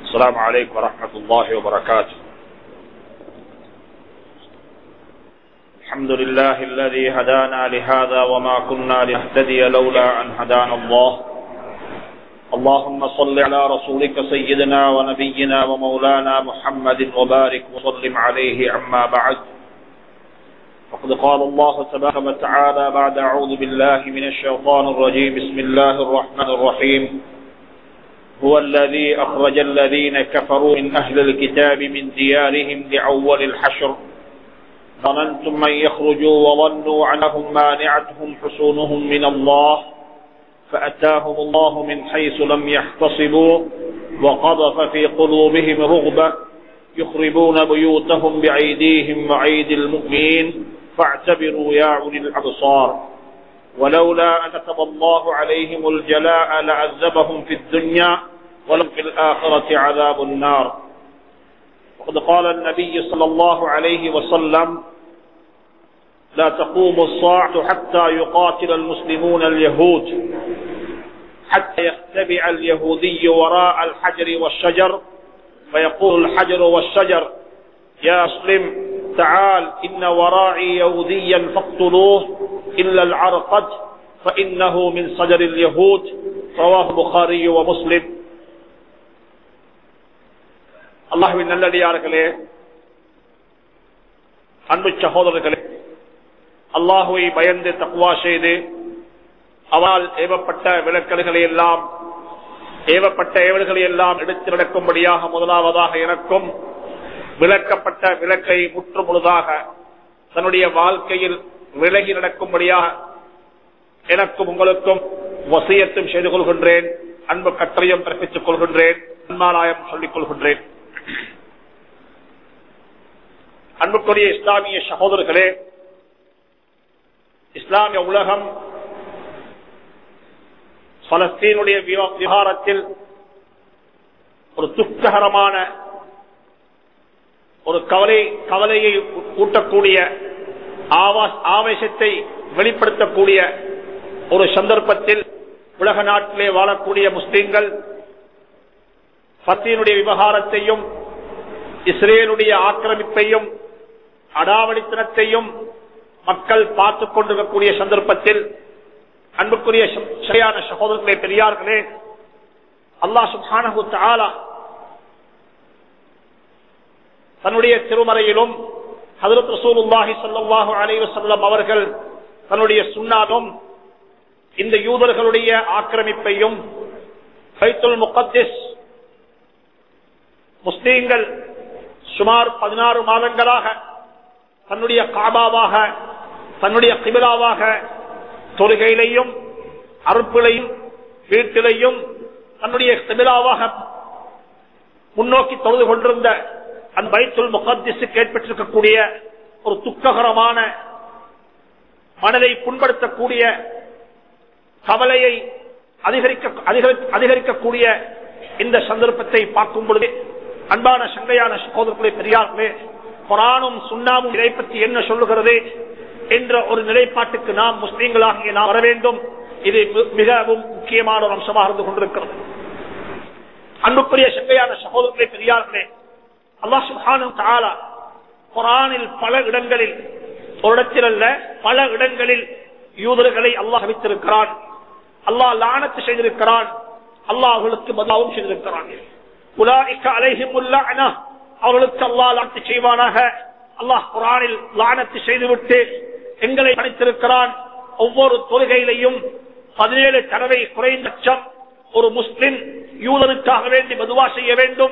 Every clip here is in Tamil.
السلام عليكم ورحمة الله وبركاته الحمد لله الذي هدانا لهذا وما كنا لنهتدي لولا أن هدانا الله اللهم صل على رسولك سيدنا ونبينا ومولانا محمد وبارك وسلم عليه عما بعد وقد قال الله تبارك وتعالى بعد أعوذ بالله من الشيطان الرجيم بسم الله الرحمن الرحيم هو الذي أخرج الذين كفروا من أهل الكتاب من ديارهم لأول الحشر ظننتم من يخرجوا وظنوا عنهم مانعتهم حصونهم من الله فأتاهم الله من حيث لم يحتصبوا وقذف في قلوبهم رغبة يخربون بيوتهم بأيديهم وأيدي المؤمنين فاعتبروا يا أولي الأبصار ولولا أن كتب الله عليهم الجلاء لعذبهم في الدنيا ولهم في الآخرة عذاب النار وقد قال النبي صلى الله عليه وسلم لا تقوم الصاعة حتى يقاتل المسلمون اليهود حتى يختبع اليهودي وراء الحجر والشجر فيقول الحجر والشجر يا مسلم تعال إن وراعي يهوديا فاقتلوه إلا العرقد فإنه من صدر اليهود رواه البخاري ومسلم அல்லாஹுவின் நல்லடியார்களே அன்பு சகோதரர்களே அல்லாஹுவை பயந்து தக்குவா செய்து அவரால் ஏவப்பட்ட விளக்கல்களை எல்லாம் ஏவப்பட்ட ஏவல்களை எல்லாம் எடுத்து நடக்கும்படியாக முதலாவதாக எனக்கும் விளக்கப்பட்ட விளக்கை முற்று முழுதாக தன்னுடைய வாழ்க்கையில் விலகி நடக்கும்படியாக எனக்கும் உங்களுக்கும் வசியத்தும் செய்து கொள்கின்றேன் அன்பு கட்டளையும் பிறப்பித்துக் கொள்கின்றேன் அன்மாராயம் சொல்லிக் கொள்கின்றேன் அன்புக்குரிய இஸ்லாமிய சகோதரர்களே இஸ்லாமிய உலகம் பலஸ்தீனுடைய விவகாரத்தில் ஒரு துக்ககரமான ஒரு கவலை கவலையை ஊட்டக்கூடிய ஆவேசத்தை வெளிப்படுத்தக்கூடிய ஒரு சந்தர்ப்பத்தில் உலக நாட்டிலே வாழக்கூடிய முஸ்லிம்கள் பத்தியினுடைய விவகாரத்தையும் இஸ்ரேலுடைய ஆக்கிரமிப்பையும் அடாவடித்தனத்தையும் மக்கள் பார்த்துக் கொண்டிருக்கக்கூடிய சந்தர்ப்பத்தில் அன்புக்குரிய சரியான சகோதரர்களே பெரியார்களே அல்லா சுபானு தாலா தன்னுடைய திருமறையிலும் ஹதரத் ரசூலுல்லாஹி சல்லாஹூ அலைவசல்லம் அவர்கள் தன்னுடைய சுண்ணாலும் இந்த யூதர்களுடைய ஆக்கிரமிப்பையும் பைத்துல் முகத்திஸ் முஸ்லீம்கள் சுமார் பதினாறு மாதங்களாக தன்னுடைய காபாவாக தன்னுடைய கிபிலாவாக தொழுகையிலையும் அறுப்பிலையும் வீட்டிலையும் தன்னுடைய கிபிலாவாக முன்னோக்கி தொழுது கொண்டிருந்த அந்த பைத்துல் முகத்திஸுக்கு ஏற்பட்டிருக்கக்கூடிய ஒரு துக்ககரமான மனதை புண்படுத்தக்கூடிய கவலையை அதிகரிக்க அதிகரிக்கக்கூடிய இந்த சந்தர்ப்பத்தை பார்க்கும் பொழுது அன்பான சங்கையான சகோதரர்களே பெரியார்களே குரானும் சுண்ணாமும் இதை பற்றி என்ன சொல்லுகிறது என்ற ஒரு நிலைப்பாட்டுக்கு நாம் முஸ்லீம்களாக நாம் வர வேண்டும் இது மிகவும் முக்கியமான ஒரு அம்சமாக இருந்து கொண்டிருக்கிறது அன்புக்குரிய சங்கையான சகோதரர்களே பெரியார்களே அல்லா சுஹானு தாலா குரானில் பல இடங்களில் ஒரு இடத்தில் அல்ல பல இடங்களில் யூதர்களை அல்லாஹ் வைத்திருக்கிறான் அல்லாஹ் லானத்து செய்திருக்கிறான் அல்லாஹ் அவர்களுக்கு பதிலாவும் செய்திருக்கிறான் அவர்களுக்கு அல்லாஹ் லானத்து செய்வானாக அல்லாஹ் குரானில் லானத்து செய்துவிட்டு எங்களை பணித்திருக்கிறான் ஒவ்வொரு தொழுகையிலையும் பதினேழு தடவை குறைந்தபட்சம் ஒரு முஸ்லிம் யூதனுக்காக வேண்டி மதுவா செய்ய வேண்டும்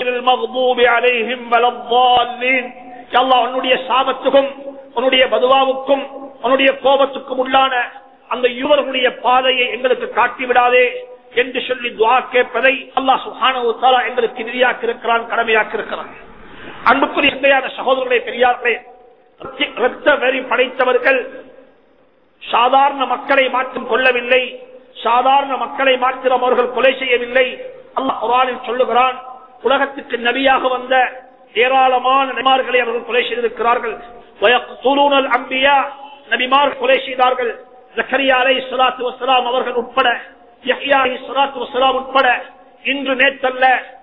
உன்னுடைய சாபத்துக்கும் உன்னுடைய பதுவாவுக்கும் உன்னுடைய கோபத்துக்கும் உள்ளான அந்த யூவர்களுடைய பாதையை எங்களுக்கு காட்டிவிடாதே என்று சொல்லி துவா கேட்பதை அல்லா சுஹானா எங்களுக்கு நிதியாக்கி இருக்கிறான் கடமையாக்கி இருக்கிறான் அன்புக்குரிய சகோதரர்களே பெரியார்களே ரத்த வெறி படைத்தவர்கள் சாதாரண மக்களை மாற்றம் கொள்ளவில்லை சாதாரண மக்களை மாத்திரம் அவர்கள் கொலை செய்யவில்லை அல்லாஹ் குரானில் சொல்லுகிறான் உலகத்துக்கு நபியாக வந்த ஏராளமான நபிமார்களை அவர்கள் கொலை செய்திருக்கிறார்கள் அம்பியா நபிமார் கொலை செய்தார்கள் ஜக்கரியா அலை சலாத்து வசலாம் அவர்கள் உட்பட யஹ்யா அலை சலாத்து வசலாம் உட்பட இன்று நேற்றல்ல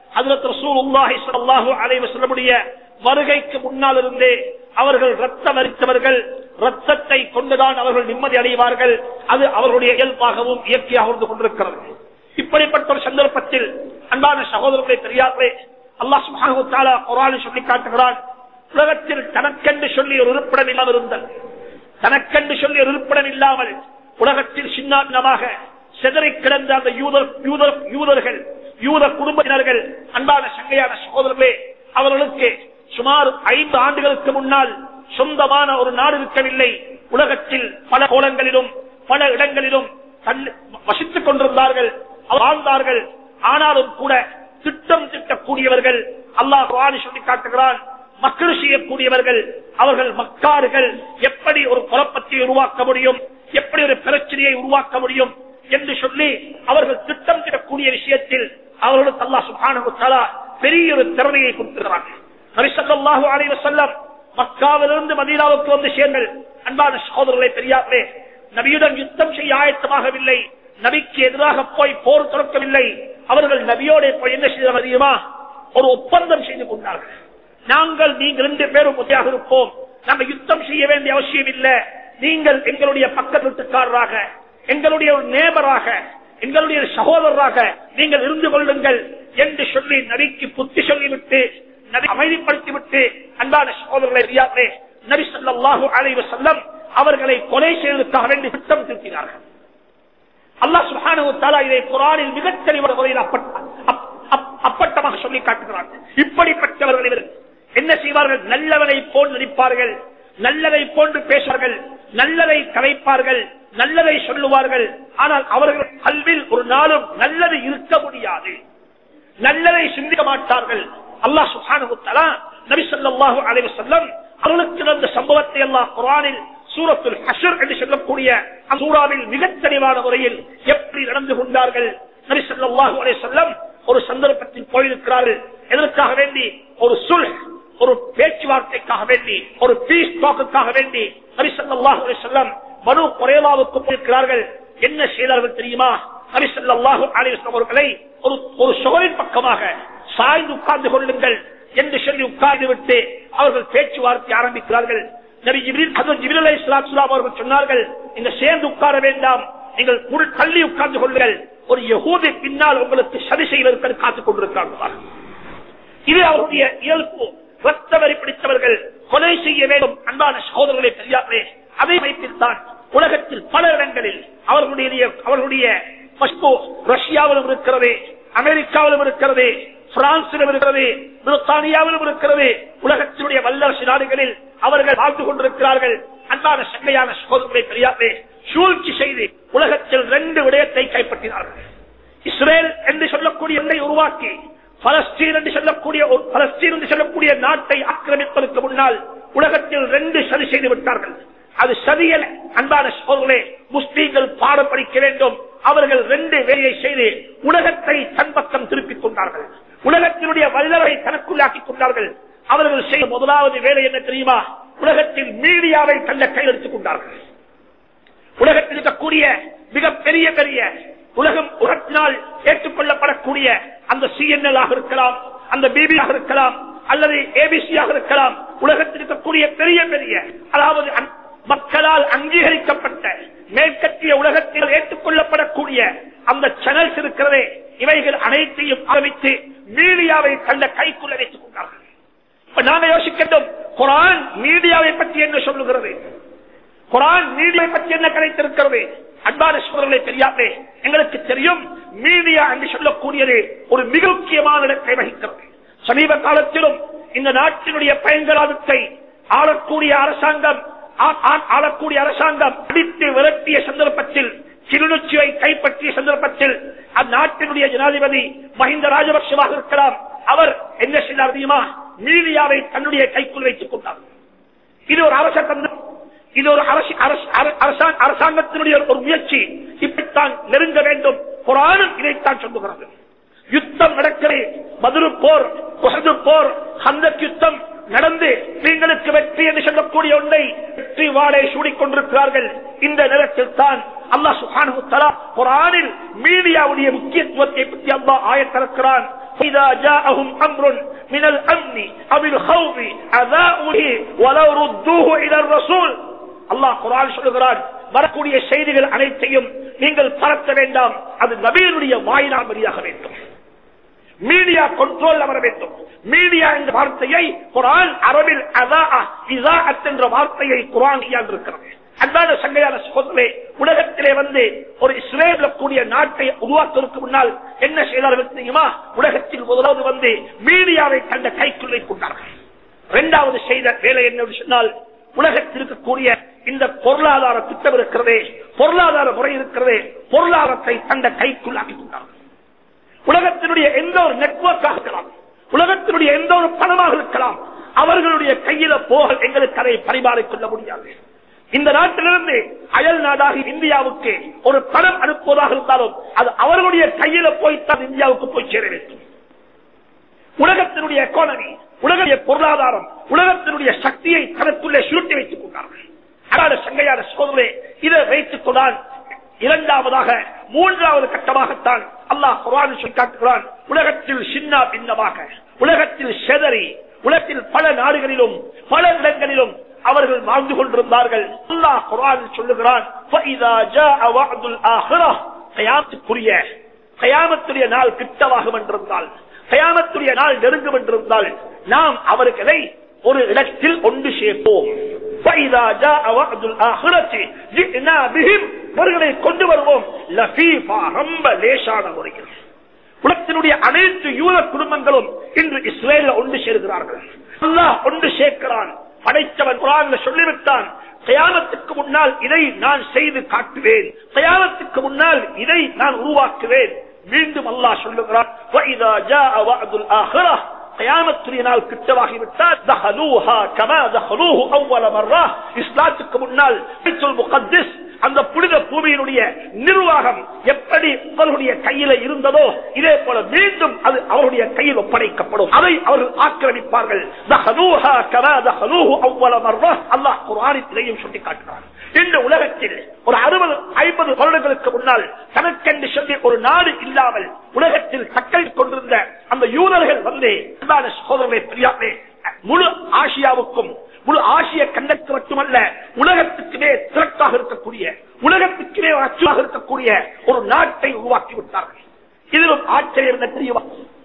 ஹஜரத் ரசூலுல்லாஹி ஸல்லல்லாஹு அலைஹி வஸல்லமுடைய வருகைக்கு முன்னால் இருந்தே அவர்கள் ரத்தம் அரித்தவர்கள் ரத்தத்தை கொண்டுதான் அவர்கள் நிம்மதி அடைவார்கள் அது அவர்களுடைய இயல்பாகவும் இயற்கையாக இருந்து கொண்டிருக்கிறது இப்படிப்பட்ட ஒரு சந்தர்ப்பத்தில் அன்பான சகோதரர்களை பெரியார்களே அல்லாஹ் சுப்ஹானஹு வ தஆலா குர்ஆனில் சொல்லி காட்டுகிறான் உலகத்தில் தனக்கென்று சொல்லி ஒரு இருப்பிடம் இல்லாமல் இருந்தல் தனக்கென்று சொல்லி ஒரு இருப்பிடம் இல்லாமல் உலகத்தில் சின்னாபின்னமாக செதறி கிடந்த அந்த யூதர் யூதர் யூதர்கள் யூத குடும்பத்தினர்கள் அன்பான சங்கையான சகோதரர்களே அவர்களுக்கு சுமார் ஐந்து ஆண்டுகளுக்கு முன்னால் சொந்தமான ஒரு நாடு இருக்கவில்லை உலகத்தில் பல கோலங்களிலும் பல இடங்களிலும் தன்- வசித்துக் கொண்டிருந்தார்கள் வாழ்ந்தார்கள் ஆனாலும் கூட திட்டம் திட்டக்கூடியவர்கள் அல்லாஹ் குர்ஆனி சொல்லி காட்டுகிறான் மக்கள் செய்யக்கூடியவர்கள் அவர்கள் மக்கார்கள் எப்படி ஒரு குழப்பத்தை உருவாக்க முடியும் எப்படி ஒரு பிரச்சனையை உருவாக்க முடியும் என்று சொல்லி அவர்கள் திட்டம் திடக்கூடிய விஷயத்தில் அவர்களுக்கு அல்லாஹ் சுப்ஹானஹு வ தஆலா பெரிய ஒரு திறமையை கொடுத்திருக்கிறார்கள் நபி ஸல்லல்லாஹு அலைஹி வஸல்லம் மக்காவிலிருந்து மதீனாவுக்கு வந்து சேர்ந்தல் அன்பான சகோதரர்களே பெரியார்களே நபியுடன் யுத்தம் செய்ய ஆயத்தமாகவில்லை நபிக்கு எதிராக போய் போர் தொடக்கவில்லை அவர்கள் நபியோட போய் என்ன செய்த தெரியுமா ஒரு ஒப்பந்தம் செய்து கொண்டார்கள் நாங்கள் நீங்கள் ரெண்டு பேரும் உதவியாக இருப்போம் நம்ம யுத்தம் செய்ய வேண்டிய அவசியம் இல்லை நீங்கள் எங்களுடைய பக்கத்து வீட்டுக்காரராக எங்களுடைய ஒரு நேபராக எங்களுடைய ஒரு சகோதரராக நீங்கள் இருந்து கொள்ளுங்கள் என்று சொல்லி நபிக்கு புத்தி சொல்லிவிட்டு நபி அமைதிப்படுத்திவிட்டு அன்பான சகோதரர்களை அறியாதே நபி ஸல்லல்லாஹு அலைஹி வஸல்லம் அவர்களை கொலை செய்வதற்காக வேண்டி திட்டம் தீர்த்தினார்கள் அல்லாஹ் சுப்ஹானஹு வ தஆலா இதை குர்ஆனில் மிகத் தெளிவான முறையில் அப்பட்ட- அப்- அப்- அப்பட்டமாக சொல்லி காட்டுகிறார் இப்படிப்பட்டவர்கள் இவர்கள் என்ன செய்வார்கள் நல்லவனை போல் நடிப்பார்கள் நல்லதை போன்று பேசுவார்கள் நல்லதை கலைப்பார்கள் நல்லதை சொல்லுவார்கள் ஆனால் அவர்கள் கல்வில் ஒரு நாளும் நல்லது இருக்க முடியாது நல்லதை சிந்திக்க மாட்டார்கள் அல்லாஹ் சுப்ஹானஹு வ தஆலா நபி ஸல்லல்லாஹு அலைஹி வஸல்லம் அவர்களுக்கு நடந்த சம்பவத்தை அல்லாஹ் குர்ஆனில் சூரத்துல் ஹஷர் என்று சொல்லக்கூடிய அந்த சூறாவில் மிகத் தெளிவான முறையில் எப்படி நடந்து கொண்டார்கள் நபி ஸல்லல்லாஹு அலைஹி வஸல்லம் ஒரு சந்தர்ப்பத்தில் போயிருக்கிறார்கள் எதற்காக வேண்டி ஒரு சுல் ஒரு பேச்சுவார்த்தைக்காக வேண்டி ஒரு பீஸ் டாக்குக்காக வேண்டி நபி ஸல்லல்லாஹு அலைஹி வஸல்லம் மனு குறைவாவுக்கு போயிருக்கிறார்கள் என்ன செய்தார்கள் தெரியுமா நபி ஸல்லல்லாஹு அலைஹி வஸல்லம் அவர்களை ஒரு ஒரு சுவரின் பக்கமாக சாய்ந்து உட்கார்ந்து கொள்ளுங்கள் என்று சொல்லி உட்கார்ந்து விட்டு அவர்கள் பேச்சுவார்த்தை ஆரம்பிக்கிறார்கள் நபி ஜிப்ரீல் ஹஜ்ரத் ஜிப்ரீல் அலைஹிஸ்ஸலாத்து வஸ்ஸலாம் அவர்கள் சொன்னார்கள் நீங்க சேர்ந்து உட்கார வேண்டாம் நீங்கள் உள் தள்ளி உட்கார்ந்து கொள்ளுங்கள் ஒரு யகூதி பின்னால் உங்களுக்கு சதி செய்வதற்கு காத்துக் கொண்டிருக்கிறார்கள் இது அவருடைய இயல்பு ரத்த வரி பிடித்தவர்கள் கொலை செய்ய வேண்டும் அன்பான சகோதரர்களை பெரியார்களே அதை வைத்துத்தான் உலகத்தில் பல இடங்களில் அவர்களுடைய அவர்களுடைய பஸ்போ ரஷ்யாவிலும் இருக்கிறது அமெரிக்காவிலும் இருக்கிறது பிரான்சிலும் இருக்கிறது பிரித்தானியாவிலும் இருக்கிறது உலகத்தினுடைய வல்லரசு நாடுகளில் அவர்கள் வாழ்ந்து கொண்டிருக்கிறார்கள் அன்பான சங்கையான சகோதரர்களை பெரியார்களே சூழ்ச்சி செய்து உலகத்தில் ரெண்டு விடயத்தை கைப்பற்றினார்கள் இஸ்ரேல் என்று சொல்லக்கூடிய எல்லை உருவாக்கி பலஸ்தீன் என்று சொல்லக்கூடிய ஒரு பலஸ்தீன் என்று சொல்லக்கூடிய நாட்டை ஆக்கிரமிப்பதற்கு முன்னால் உலகத்தில் ரெண்டு சதி செய்து விட்டார்கள் அது சதியல் அன்பான சோதர்களே முஸ்லீம்கள் பாடம் படிக்க வேண்டும் அவர்கள் ரெண்டு வேலையை செய்து உலகத்தை தன் பக்கம் திருப்பிக் கொண்டார்கள் உலகத்தினுடைய வல்லரை தனக்குள்ளாக்கிக் கொண்டார்கள் அவர்கள் செய்த முதலாவது வேலை என்ன தெரியுமா உலகத்தில் மீடியாவை தந்த கையில் எடுத்துக் கொண்டார்கள் உலகத்தில் இருக்கக்கூடிய மிக பெரிய பெரிய உலகம் உலகத்தினால் ஏற்றுக்கொள்ளப்படக்கூடிய அந்த சிஎன்எல் ஆக இருக்கலாம் அந்த பிபியாக இருக்கலாம் அல்லது ஏபிசியாக இருக்கலாம் உலகத்தில் இருக்கக்கூடிய பெரிய பெரிய அதாவது அந்- மக்களால் அங்கீகரிக்கப்பட்ட மேற்கத்திய உலகத்தில் ஏற்றுக்கொள்ளப்படக்கூடிய அந்த சேனல்ஸ் இருக்கிறதே இவைகள் அனைத்தையும் ஆரம்பித்து மீடியாவை தந்த கைக்குள்ள வைத்துக் கொண்டார்கள் இப்ப நாங்க யோசிக்கட்டும் குரான் மீடியாவை பற்றி என்ன சொல்லுகிறது குரான் மீடியா பற்றி என்ன கிடைத்திருக்கிறது அன்பான சோதரர்களை தெரியாதே எங்களுக்கு தெரியும் மீடியா என்று சொல்லக்கூடியது ஒரு மிக முக்கியமான இடத்தை வகிக்கிறது சமீப காலத்திலும் இந்த நாட்டினுடைய பயங்கரவாதத்தை ஆளக்கூடிய அரசாங்கம் ஆ- ஆ- ஆளக்கூடிய அரசாங்கம் அடித்து விரட்டிய சந்தர்ப்பத்தில் கிளிநொச்சியை கைப்பற்றிய சந்தர்ப்பத்தில் அந்நாட்டினுடைய ஜனாதிபதி மஹிந்த ராஜபக்சவாக இருக்கலாம் அவர் என்ன செய்தார் தெரியுமா மீடியாவை தன்னுடைய கைக்குள் வைத்துக் கொண்டார் இது ஒரு அரச தந்திரம் இது ஒரு அரசு அரசு- அர- அரசாங்க- அரசாங்கத்தினுடைய ஒரு முயற்சி இப்படித்தான் நெருங்க வேண்டும் குரானும் இதைத்தான் சொல்லுகிறது யுத்தம் நடக்கிறது மதுரு போர் உஹது போர் ஹந்தக் யுத்தம் நடந்து நீங்களுக்கு வெற்றி என்று சொல்லக்கூடிய ஒன்றை வெற்றி வாழை சூடிக் கொண்டிருக்கிறார்கள் இந்த நேரத்தில் தான் அல்லாஹ் சுப்ஹானஹு வ தஆலா குர்ஆனில் மீடியாவுடைய முக்கியத்துவத்தை பற்றி அல்லாஹ் ஆயத்திறக்கிறான் فإذا جاءهم أمر من الأمن أو الخوف أذاؤوا به ولو ردوه إلى الرسول அல்லாஹ் குரான் சொல்லுகிறான் வரக்கூடிய செய்திகள் அனைத்தையும் நீங்கள் பரத்த வேண்டாம் அது நபீனுடைய வாயினால் வழியாக வேண்டும் மீடியா கண்ட்ரோல் வர வேண்டும் மீடியா என்ற வார்த்தையை குரான் அரபில் அதா இசாஅத் என்ற வார்த்தையை குரான் இருக்கிறது அன்பான சங்கையான சகோதரே உலகத்திலே வந்து ஒரு இஸ்ரேல கூடிய நாட்டை உருவாக்குவதற்கு முன்னால் என்ன செய்தார்கள் தெரியுமா உலகத்தில் முதலாவது வந்து மீடியாவை தந்த கைக்குள் வைத்துள்ளார்கள் இரண்டாவது செய்த வேலை என்ன சொன்னால் உலகத்தில் இருக்கக்கூடிய இந்த பொருளாதார திட்டம் இருக்கிறதே பொருளாதார முறை இருக்கிறதே பொருளாதாரத்தை தந்த கைக்குள்ளாக்கி கொண்டார்கள் உலகத்தினுடைய எந்த ஒரு நெட்வொர்க்காக இருக்கலாம் உலகத்தினுடைய எந்த ஒரு பணமாக இருக்கலாம் அவர்களுடைய கையில போக எங்களுக்கு அதை பரிமாறிக் கொள்ள முடியாது இந்த நாட்டிலிருந்து அயல் நாடாக இந்தியாவுக்கு ஒரு பணம் அனுப்புவதாக இருந்தாலும் அது அவர்களுடைய கையில போய்த்தான் இந்தியாவுக்கு போய் சேர வேண்டும் உலகத்தினுடைய எக்கானமி உலகத்திய பொருளாதாரம் உலகத்தினுடைய சக்தியை தனக்குள்ளே சுருட்டி வைத்துக் கொண்டார்கள் அதாவது சங்கையான சோதனை இதை வைத்துக் கொண்டால் இரண்டாவதாக மூன்றாவது கட்டமாகத்தான் அல்லாஹ் குரான் சொல்லி காட்டுகிறான் உலகத்தில் சின்ன பின்னமாக உலகத்தில் செதறி உலகத்தில் பல நாடுகளிலும் பல இடங்களிலும் அவர்கள் வாழ்ந்து கொண்டிருந்தார்கள் அல்லாஹ் குரான் சொல்லுகிறான் فَإِذَا جَاءَ وَعْدُ الْآخِرَةِ கயாமத்துக்குரிய கயாமத்துடைய நாள் கிட்டவாகும் என்றிருந்தால் கயாமத்துடைய நாள் நெருங்கும் என்றிருந்தால் நாம் அவர்களை ஒரு இடத்தில் ஒன்று சேர்ப்போம் فَإِذَا جَاءَ وَعْدُ الْآخِرَةِ جِئْنَا بِهِمْ அவர்களை கொண்டு வருவோம் லஃபீஃபா ரொம்ப லேசான முறையில் உலகத்தினுடைய அனைத்து யூத குடும்பங்களும் இன்று இஸ்ரேல ஒன்று சேர்கிறார்கள் அல்லாஹ் ஒன்று சேர்க்கிறான் படைத்தவன் குரான்ல சொல்லிவிட்டான் கயாமத்துக்கு முன்னால் இதை நான் செய்து காட்டுவேன் கயாமத்துக்கு முன்னால் இதை நான் உருவாக்குவேன் மீண்டும் அல்லாஹ் சொல்லுகிறான் وَإِذَا جَاءَ وَعْدُ الْآخِرَةِ கயாமத்துடைய நாள் கிட்டவாகிவிட்டால் தஹலூஹா கமா தஹலூஹு அவ்வல மர்ரா இஸ்லாத்துக்கு முன்னால் பைத்துல் முகத்திஸ் அந்த புனித பூமியினுடைய நிர்வாகம் எப்படி அவர்களுடைய கையில இருந்ததோ இதே போல மீண்டும் அது அவருடைய கையில் ஒப்படைக்கப்படும் அதை அவர்கள் ஆக்கிரமிப்பார்கள் தஹலூஹா கமா தஹலூஹு அவ்வல மர்ரா அல்லாஹ் குர்ஆனிலேயும் சுட்டி காட்டுகிறார் இந்த உலகத்தில் ஒரு அறுபது ஐம்பது வருடங்களுக்கு முன்னால் தனக்கென்று சொல்லி ஒரு நாடு இல்லாமல் உலகத்தில் தக்கல் கொண்டிருந்த அந்த யூதர்கள் வந்து அன்பான சகோதரர்களே பெரியாரே முழு ஆசியாவுக்கும் முழு ஆசிய கண்டத்து மட்டுமல்ல உலகத்துக்குமே திரட்டாக இருக்கக்கூடிய உலகத்துக்குமே அச்சுவாக இருக்கக்கூடிய ஒரு நாட்டை உருவாக்கி விட்டார்கள் இதிலும் ஆச்சரியம் என்ன தெரியுமா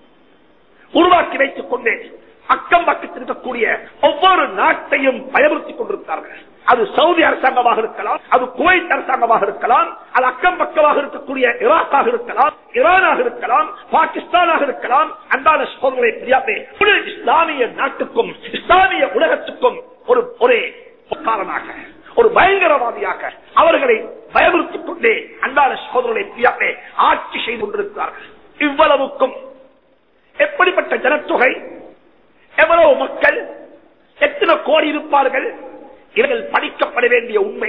உருவாக்கி வைத்துக் கொண்டு அக்கம் பக்கத்தில் இருக்கக்கூடிய ஒவ்வொரு நாட்டையும் பயமுறுத்திக் கொண்டிருக்கிறார்கள் அது சவுதி அரசாங்கமாக இருக்கலாம் அது குவைத் அரசாங்கமாக இருக்கலாம் அது அக்கம் பக்கமாக இருக்கக்கூடிய ஈராக்காக இருக்கலாம் ஈரானாக இருக்கலாம் பாகிஸ்தானாக இருக்கலாம் அன்றாட சோதனை தெரியாமே ஒரு இஸ்லாமிய நாட்டுக்கும் இஸ்லாமிய உலகத்துக்கும் ஒரு ஒரே காரணமாக ஒரு பயங்கரவாதியாக அவர்களை பயமுறுத்திக் கொண்டே அன்றாட சோதனை தெரியாமே ஆட்சி செய்து கொண்டிருக்கிறார்கள் இவ்வளவுக்கும் எப்படிப்பட்ட ஜனத்தொகை எவ்வளவு மக்கள் எத்தனை கோடி இருப்பார்கள் இவர்கள் படிக்கப்பட வேண்டிய உண்மை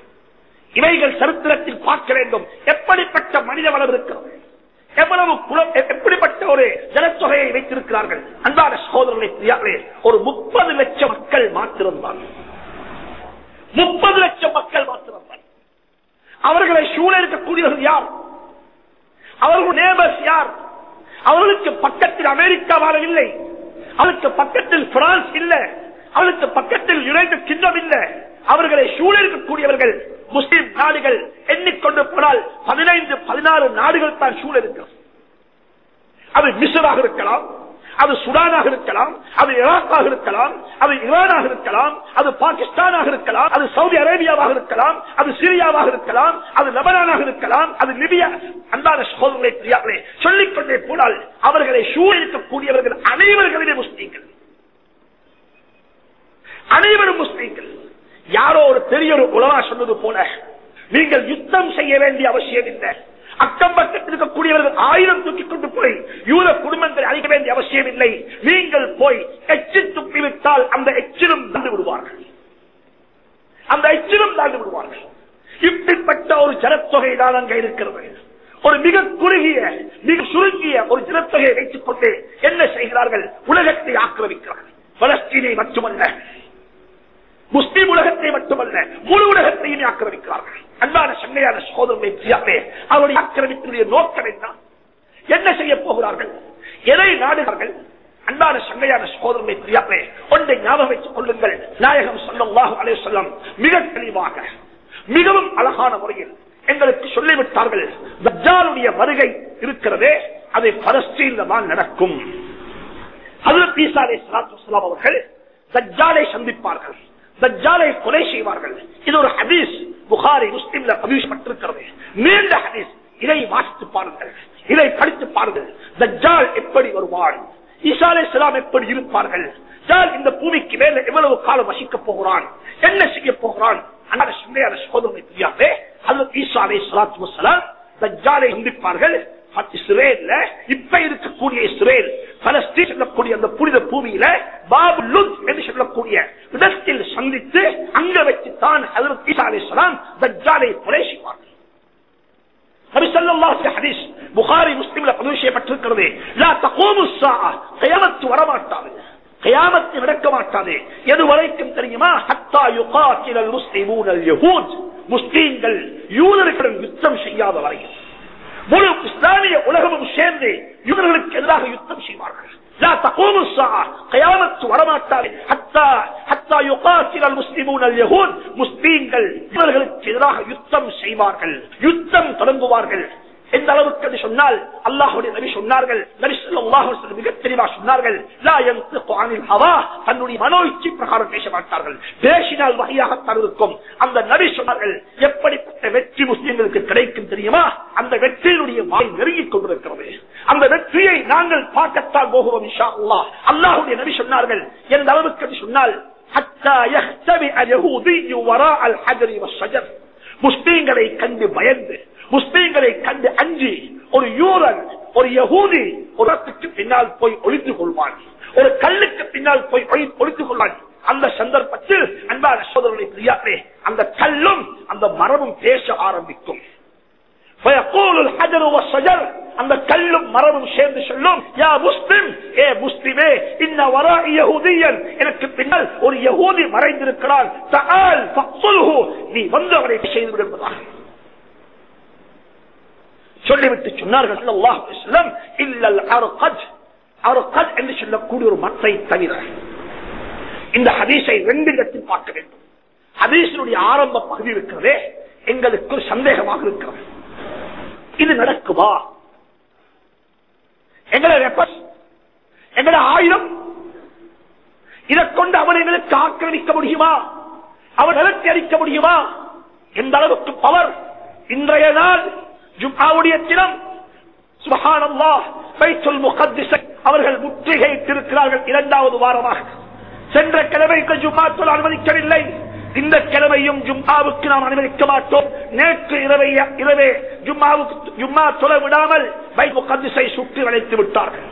இவைகள் சரித்திரத்தில் பார்க்க வேண்டும் எப்படிப்பட்ட மனித வளம் இருக்கிறது எவ்வளவு குலம் எப்படிப்பட்ட ஒரு ஜனத்தொகையை வைத்திருக்கிறார்கள் அன்பான சகோதரர்களை பிரியார்களே ஒரு முப்பது லட்சம் மக்கள் மாத்திருந்தார் முப்பது லட்சம் மக்கள் மாத்திருந்தார் அவர்களை சூழ இருக்கக்கூடியவர்கள் யார் அவர்கள் நேபர்ஸ் யார் அவர்களுக்கு பக்கத்தில் அமெரிக்கா வாழவில்லை அவளுக்கு பக்கத்தில் பிரான்ஸ் இல்ல அவளுக்கு பக்கத்தில் யுனைடெட் கிங்டம் இல்ல அவர்களை சூழ இருக்கக்கூடியவர்கள் முஸ்லிம் நாடுகள் எண்ணிக்கொண்டு போனால் பதினைந்து பதினாறு நாடுகள் தான் சூழ இருக்கிறது அது மிசராக இருக்கலாம் அது சுடானாக இருக்கலாம் அது ஈராக்காக இருக்கலாம் அது ஈரானாக இருக்கலாம் அது பாகிஸ்தானாக இருக்கலாம் அது சவுதி அரேபியாவாக இருக்கலாம் அது சிரியாவாக இருக்கலாம் அது லெபனானாக இருக்கலாம் அது லிபியா அன்பான சகோதரர்களை தெரியாமலே சொல்லிக்கொண்டே போனால் அவர்களை சூழ இருக்கக்கூடியவர்கள் அனைவர்களிலே முஸ்லீம்கள் அனைவரும் முஸ்லீம்கள் யாரோ ஒரு பெரிய ஒரு உலகா சொன்னது போல நீங்கள் யுத்தம் செய்ய வேண்டிய அவசியம் இல்லை அக்கம் பக்கத்தில் இருக்கக்கூடியவர்கள் ஆயிரம் தூக்கி கொண்டு போய் யூத குடும்பங்களை அழிக்க வேண்டிய அவசியம் இல்லை நீங்கள் போய் எச்சி துப்பிவிட்டால் அந்த எச்சிலும் தந்து விடுவார்கள் அந்த எச்சிலும் தாண்டு விடுவார்கள் இப்படிப்பட்ட ஒரு ஜனத்தொகை தான் அங்க இருக்கிறது ஒரு மிக குறுகிய மிக சுருங்கிய ஒரு ஜனத்தொகையை வைத்துக் கொண்டு என்ன செய்கிறார்கள் உலகத்தை ஆக்கிரமிக்கிறார்கள் பலஸ்தீனை மட்டுமல்ல முஸ்லிம் உலகத்தை மட்டுமல்ல முழு உலகத்தையும் ஆக்கிரமிக்கிறார்கள் அன்பான சங்கையான சோதனை அவருடைய ஆக்கிரமிப்பினுடைய நோக்கம் என்ன என்ன செய்ய போகிறார்கள் எதை சகோதரமை தெரியாமே ஒன்றை ஞாபகம் வைத்துக் கொள்ளுங்கள் நாயகம் சொல்லல்லாஹு அலைஹி வஸல்லம் மிக தெளிவாக மிகவும் அழகான முறையில் எங்களுக்கு சொல்லிவிட்டார்கள் தஜ்ஜாலுடைய வருகை இருக்கிறதே அது பலஸ்தீன்ல தான் நடக்கும் ஹஜரத் ஈசா அலைஹிஸ்ஸலாத்து வஸ்ஸலாம் அவர்கள் தஜ்ஜாலை சந்திப்பார்கள் தஜ்ஜாலை கொலை செய்வார்கள் இது ஒரு ஹதீஸ் புகாரி முஸ்லிம்ல பதிவுபட்டிருக்கிறது நீண்ட ஹதீஸ் இதை வாசித்து பாருங்கள் இதை படித்து பாருங்கள் தஜ்ஜால் எப்படி வருவான் ஈசா அலைஹிஸ்ஸலாம் எப்படி இருப்பார்கள் தஜ்ஜால் இந்த பூமிக்கு மேல எவ்வளவு காலம் வசிக்க போகிறான் என்ன செய்ய போகிறான் அன்னார சுண்டையான சோதனை தெரியாதே ஹஜரத் ஈசா அலைஹிஸ்ஸலாத்து வஸ்ஸலாம் தஜ்ஜாலை சந்திப்பார்கள் இஸ்ரேல்ல இப்ப இருக்கக்கூடிய இஸ்ரேல் பலஸ்தீன் சொல்லக்கூடிய அந்த புனித பூமியில பாபு லுத் என்று சொல்லக்கூடிய இடத்தில் சந்தித்து அங்க வச்சுத்தான் ஹஜரத் ஈசா அலைஹிஸ்ஸலாம் தஜ்ஜாலை கொலை செய்வார்கள் நபி ஸல்லல்லாஹு அலைஹி ஹதீஸ் புகாரி முஸ்லிம்ல பதிவு செய்யப்பட்டிருக்கிறது லா தகூமு ஸாஅ கியாமத் வரமாட்டாது கியாமத் நடக்க மாட்டாது எது வரைக்கும் தெரியுமா ஹத்தா யுகாத்திலல் முஸ்லிமூனல் யஹூத் முஸ்லிம்கள் யூதர்களுடன் யுத்தம் செய்யாத வரையில் முழு இஸ்லாமிய உலகமும் சேர்ந்து யூதர்களுக்கு எதிராக யுத்தம் செய்வார்கள் لا تقوم الساعة قيامة வரமாட்டாது حتى حتى يقاتل المسلمون اليهود முஸ்லிம்கள் இவர்களுக்கு எதிராக யுத்தம் செய்வார்கள் யுத்தம் தொடங்குவார்கள் எந்த அளவுக்கு அது சொன்னால் அல்லாஹுடைய நபி சொன்னார்கள் நபி ஸல்லல்லாஹு அலைஹி வஸல்லம் மிக தெளிவாக சொன்னார்கள் லா யன்திகு அனில் ஹவா தன்னுடைய மனோ இச்சை பிரகாரம் பேச மாட்டார்கள் பேசினால் வகையாகத்தான் இருக்கும் அந்த நபி சொன்னார்கள் எப்படிப்பட்ட வெற்றி முஸ்லிம்களுக்கு கிடைக்கும் தெரியுமா அந்த வெற்றியினுடைய வாய் நெருங்கிக் கொண்டிருக்கிறது அந்த வெற்றியை நாங்கள் பார்க்கத்தான் போகிறோம் இன்ஷா அல்லாஹ் அல்லாஹுடைய நபி சொன்னார்கள் எந்த அளவுக்கு அது சொன்னால் حتى يختبئ اليهودي وراء الحجر والشجر முஸ்லீம்களை கண்டு பயந்து முஸ்லீம்களை கண்டு அஞ்சி ஒரு யூரன் ஒரு யகூதி ஒரு இடத்துக்கு பின்னால் போய் ஒளிந்து கொள்வான் ஒரு கல்லுக்கு பின்னால் போய் ஒளி- ஒளிந்து கொள்வான் அந்த சந்தர்ப்பத்தில் அன்பான சோதரனை பிரியாமே அந்த கல்லும் அந்த மரமும் பேச ஆரம்பிக்கும் فيقول الحجر والشجر அந்த கல்லும் மரமும் சேர்ந்து சொல்லும் யா முஸ்லிம் ஏ முஸ்லிமே இன்ன வரா யஹூதியன் எனக்கு பின்னால் ஒரு யஹூதி மறைந்திருக்கிறான் தஆல் ஃபக்துல்ஹு நீ வந்து அவனை செய்து விடு என்பதாக சொல்லிவிட்டு சொன்னார்கள் ஸல்லல்லாஹு அலைஹி வஸல்லம் இல்லல் அர்கத் அர்கத் என்று சொல்லக்கூடிய ஒரு மற்றை தவிர இந்த ஹதீஸை ரெண்டு இடத்தில் பார்க்க வேண்டும் ஹதீஸினுடைய ஆரம்ப பகுதி இருக்கிறதே எங்களுக்கு ஒரு சந்தேகமாக இருக்கிறது இது நடக்குமா எங்களை வெப்பஸ் எங்களை ஆயுதம் இதை கொண்டு அவன் எங்களுக்கு ஆக்கிரமிக்க முடியுமா அவன் நிலத்தை அடிக்க முடியுமா எந்த அளவுக்கு பவர் இன்றைய நாள் ஜும்ஆவுடைய தினம் சுபஹானல்லாஹ் பைத்துல் முகத்திஸை அவர்கள் முற்றுகையிட்டிருக்கிறார்கள் இரண்டாவது வாரமாக சென்ற கிழமைக்கு ஜும்மாத்துல் அனுமதிக்கவில்லை இந்த கிழமையும் ஜும்மாவுக்கு நாம் அனுமதிக்க மாட்டோம் நேற்று இரவை இரவே ஜும்மாவுக்கு ஜும்மா தொலை விடாமல் பைத் முகத்திஸை சுற்றி வளைத்து விட்டார்கள்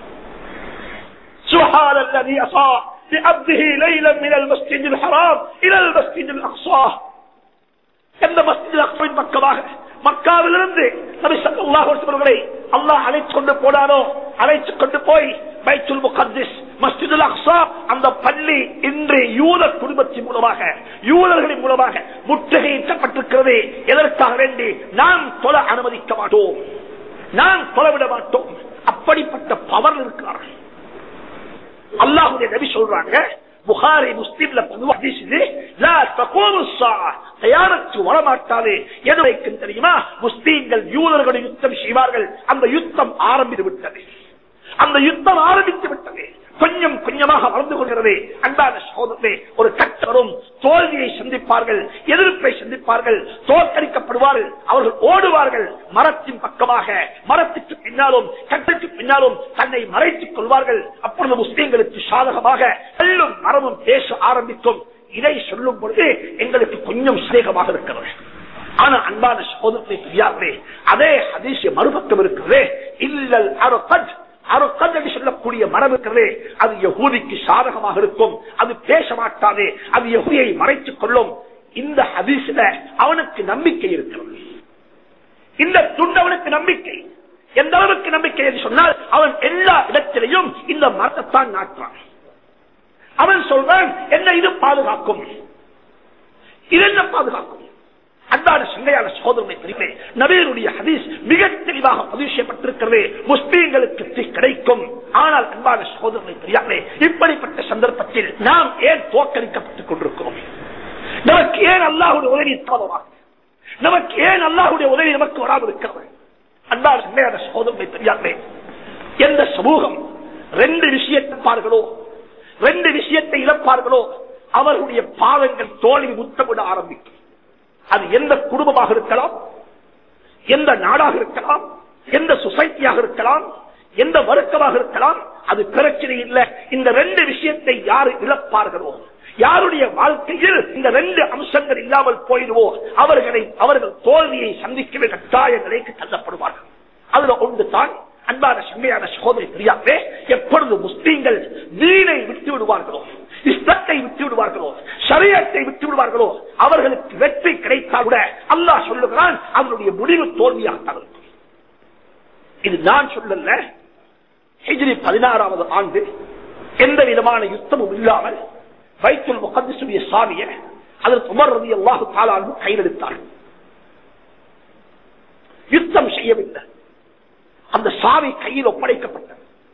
سبحان الذي أصاع بعبده ليلا من المسجد الحرام إلى المسجد الأقصى எந்த மஸ்ஜித் அக்பரின் பக்கமாக மக்காவிலிருந்து நபி ஸல்லல்லாஹு அலைஹி வஸல்லம் அல்லாஹ் அழைத்து கொண்டு போனானோ அழைத்து கொண்டு போய் பைத்துல் முகத்திஸ் மஸ்ஜிதுல் அக்ஸா அந்த பள்ளி இன்று யூத குடும்பத்தின் மூலமாக யூதர்களின் மூலமாக முற்றுகையிட்டப்பட்டிருக்கிறது எதற்காக வேண்டி நாம் தொல அனுமதிக்க மாட்டோம் நாம் தொலைவிட மாட்டோம் அப்படிப்பட்ட பவர் இருக்கிறார்கள் அல்லாஹுடைய நபி சொல்றாங்க புகாரி முஸ்லிம்ல பொதுவா ஹதீஸிலே, லா தகூமு ஸாஅ, கயாமத்து வரமாட்டாது எது வரைக்கும் தெரியுமா முஸ்லீம்கள் யூதர்களை யுத்தம் செய்வார்கள் அந்த யுத்தம் ஆரம்பித்து விட்டது அந்த யுத்தம் ஆரம்பித்து விட்டது கொஞ்சம் கொஞ்சமாக வளர்ந்து கொள்கிறது அன்பான சோதனை ஒரு கட்டரும் தோல்வியை சந்திப்பார்கள் எதிர்ப்பை சந்திப்பார்கள் தோற்கடிக்கப்படுவார்கள் அவர்கள் ஓடுவார்கள் மரத்தின் பக்கமாக மரத்துக்கு பின்னாலும் கட்டுக்கு பின்னாலும் தன்னை மறைத்துக் கொள்வார்கள் அப்பொழுது முஸ்லீம்களுக்கு சாதகமாக கல்லும் மரமும் பேச ஆரம்பிக்கும் இதை சொல்லும் பொழுது எங்களுக்கு கொஞ்சம் சந்தேகமாக இருக்கிறது ஆனா அன்பான சகோதரத்தை தெரியாதே அதே ஹதீஸ் மறுபக்கம் இருக்கிறதே இல்லல் அருகத் அருகத் என்று சொல்லக்கூடிய மரம் இருக்கிறதே அது யகூதிக்கு சாதகமாக இருக்கும் அது பேச மாட்டாது அது யகுதியை மறைத்துக் கொள்ளும் இந்த ஹதீஸ்ல அவனுக்கு நம்பிக்கை இருக்கிறது இந்த துண்டவனுக்கு நம்பிக்கை எந்த அளவுக்கு நம்பிக்கை என்று சொன்னால் அவன் எல்லா இடத்திலையும் இந்த மரத்தைத்தான் நாட்டுறான் அவன் சொல்றான் என்ன இது பாதுகாக்கும் இது என்ன பாதுகாக்கும் அன்பான சங்கையான சோதனை பிரிவே நபீருடைய ஹதீஸ் மிக தெளிவாக பதிவு செய்யப்பட்டிருக்கிறது முஸ்லீம்களுக்கு தீ கிடைக்கும் ஆனால் அன்பான சோதனை தெரியாமே இப்படிப்பட்ட சந்தர்ப்பத்தில் நாம் ஏன் தோற்கடிக்கப்பட்டுக் கொண்டிருக்கிறோம் நமக்கு ஏன் அல்லாஹுடைய உதவி தாமதமாக நமக்கு ஏன் அல்லாஹுடைய உதவி நமக்கு வராமல் இருக்கிறது அன்பான சங்கையான சோதனை தெரியாமே எந்த சமூகம் ரெண்டு விஷயத்தை பார்களோ ரெண்டு விஷயத்தை இழப்பார்களோ அவர்களுடைய பாவங்கள் தோல்வி முத்தமிட ஆரம்பிக்கும் அது எந்த குடும்பமாக இருக்கலாம் எந்த நாடாக இருக்கலாம் எந்த சொசைட்டியாக இருக்கலாம் எந்த வர்க்கமாக இருக்கலாம் அது பிரச்சனை இல்லை இந்த ரெண்டு விஷயத்தை யாரு இழப்பார்களோ யாருடைய வாழ்க்கையில் இந்த ரெண்டு அம்சங்கள் இல்லாமல் போயிடுவோ அவர்களை அவர்கள் தோல்வியை சந்திக்கவே கட்டாய நிலைக்கு தள்ளப்படுவார்கள் அதுல ஒன்று தான் அன்பான சண்மையான சகோதரி தெரியாமே எப்பொழுது முஸ்லீம்கள் வீணை விட்டு விடுவார்களோ இஷ்டத்தை விட்டு விடுவார்களோ சரியத்தை விட்டு விடுவார்களோ அவர்களுக்கு வெற்றி கிடைத்தால் கூட அல்லாஹ் சொல்லுகிறான் அவருடைய முடிவு தோல்வியாகத்தான் இருக்கும் இது நான் சொல்லல ஹிஜ்ரி பதினாறாவது ஆண்டு எந்த விதமான யுத்தமும் இல்லாமல் வைத்துல் முகத்திசுடைய சாமியை அதற்கு உமர் ரதி அல்லாஹு தாலானு கையில் எடுத்தார் யுத்தம் செய்யவில்லை அந்த சாவி கையில் ஒப்படைக்கப்பட்டது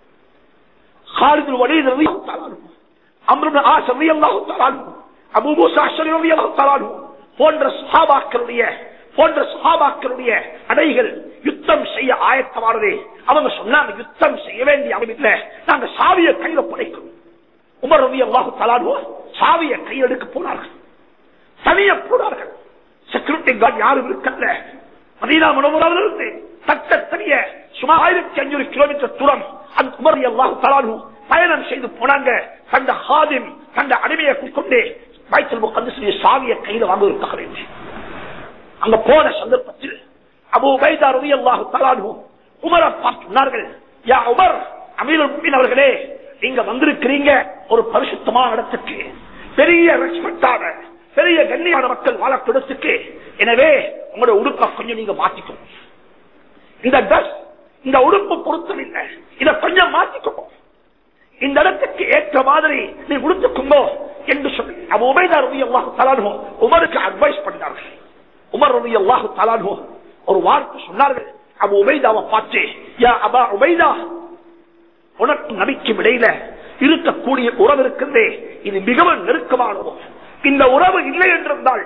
போன்ற சஹாபாக்களுடைய போன்ற சஹாபாக்களுடைய அடைகள் யுத்தம் செய்ய ஆயத்தமானது அவங்க சொன்னாங்க யுத்தம் செய்ய வேண்டிய அமைப்பில் நாங்க சாவியை கையில் ஒப்படைக்கணும் உமர் ரவி அல்லாஹு தலாடுவோ சாவியை கையெடுக்க போனார்கள் தனிய போனார்கள் செக்யூரிட்டி கார்டு யாரும் இருக்கல்ல மதீனா முனவராவிலிருந்து தட்ட தனிய சுமார் ஆயிரத்தி அஞ்சூறு கிலோமீட்டர் தூரம் அந்த உமர் அல்லாஹு தலாடு பயணம் செய்து போனாங்க தந்த ஹாதிம் தந்த அடிமையை கொண்டு வைத்தல் முகந்து சாவியை கையில் வாங்குவதற்காக அங்க போன சந்தர்ப்பத்தில் அபு பைதா ரவி அல்லாஹு தலாடு உமரை பார்த்துனார்கள் யா உமர் அமீர் அவர்களே நீங்க வந்திருக்கிறீங்க ஒரு பரிசுத்தமான இடத்துக்கு பெரிய ரெஸ்பெக்டான பெரிய கண்ணியான மக்கள் வாழக்கூடத்துக்கு எனவே உங்களோட உடுப்பை கொஞ்சம் நீங்க மாத்திக்கணும் இந்த ட்ரெஸ் இந்த உடுப்பு பொருத்தமில்லை இதை கொஞ்சம் மாத்திக்கணும் இந்த இடத்துக்கு ஏற்ற மாதிரி நீ உடுத்துக்கும்போ என்று சொல்லி அவ உபைதா ரவி அல்லாஹு தலானோ உமருக்கு அட்வைஸ் பண்ணார்கள் உமர் ரவி அல்லாஹு தலானோ ஒரு வார்த்தை சொன்னார்கள் அவ உபைதாவை பார்த்து யா அபா உபைதா உனக்கு நபிக்கும் இடையில இருக்கக்கூடிய உறவு இருக்கின்றே இது மிகவும் நெருக்கமானது இந்த உறவு இல்லை என்றிருந்தால்